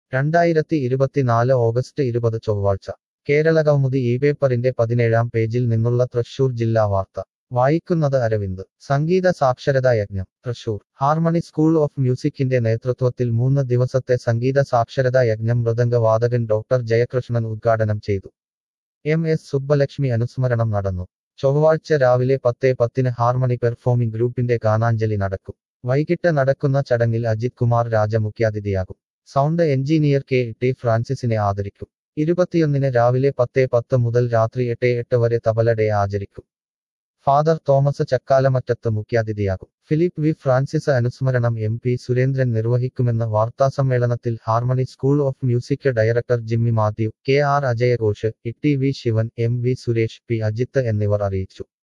രണ്ടായിരത്തി ഇരുപത്തിനാല് ഓഗസ്റ്റ് ഇരുപത് ചൊവ്വാഴ്ച കേരളകൗമുദി ഈ പേപ്പറിന്റെ പതിനേഴാം പേജിൽ നിന്നുള്ള തൃശൂർ ജില്ലാ വാർത്ത വായിക്കുന്നത് അരവിന്ദ് സംഗീത സാക്ഷരതാ യജ്ഞം തൃശൂർ ഹാർമണി സ്കൂൾ ഓഫ് മ്യൂസിക്കിന്റെ നേതൃത്വത്തിൽ മൂന്ന് ദിവസത്തെ സംഗീത സാക്ഷരതാ യജ്ഞം മൃദംഗവാദകൻ ഡോക്ടർ ജയകൃഷ്ണൻ ഉദ്ഘാടനം ചെയ്തു എം എസ് സുബ്ബലക്ഷ്മി അനുസ്മരണം നടന്നു ചൊവ്വാഴ്ച രാവിലെ പത്തേ പത്തിന് ഹാർമണി പെർഫോമിംഗ് ഗ്രൂപ്പിന്റെ ഗാനാഞ്ജലി നടക്കും വൈകിട്ട് നടക്കുന്ന ചടങ്ങിൽ അജിത് കുമാർ രാജ മുഖ്യാതിഥിയാകും സൗണ്ട് എഞ്ചിനീയർ കെ ടി ഫ്രാൻസിസിനെ ആദരിക്കും ഇരുപത്തിയൊന്നിന് രാവിലെ പത്തേ പത്ത് മുതൽ രാത്രി എട്ട് എട്ട് വരെ തബല ഡേ ആചരിക്കും ഫാദർ തോമസ് ചക്കാലമറ്റത്ത് മുഖ്യാതിഥിയാകും ഫിലിപ്പ് വി ഫ്രാൻസിസ് അനുസ്മരണം എം പി സുരേന്ദ്രൻ നിർവഹിക്കുമെന്ന് വാർത്താസമ്മേളനത്തിൽ harmony school of music director Jimmy Mathew K R അജയഘോഷ് E T V Sivan M V Suresh P Ajith എന്നിവർ അറിയിച്ചു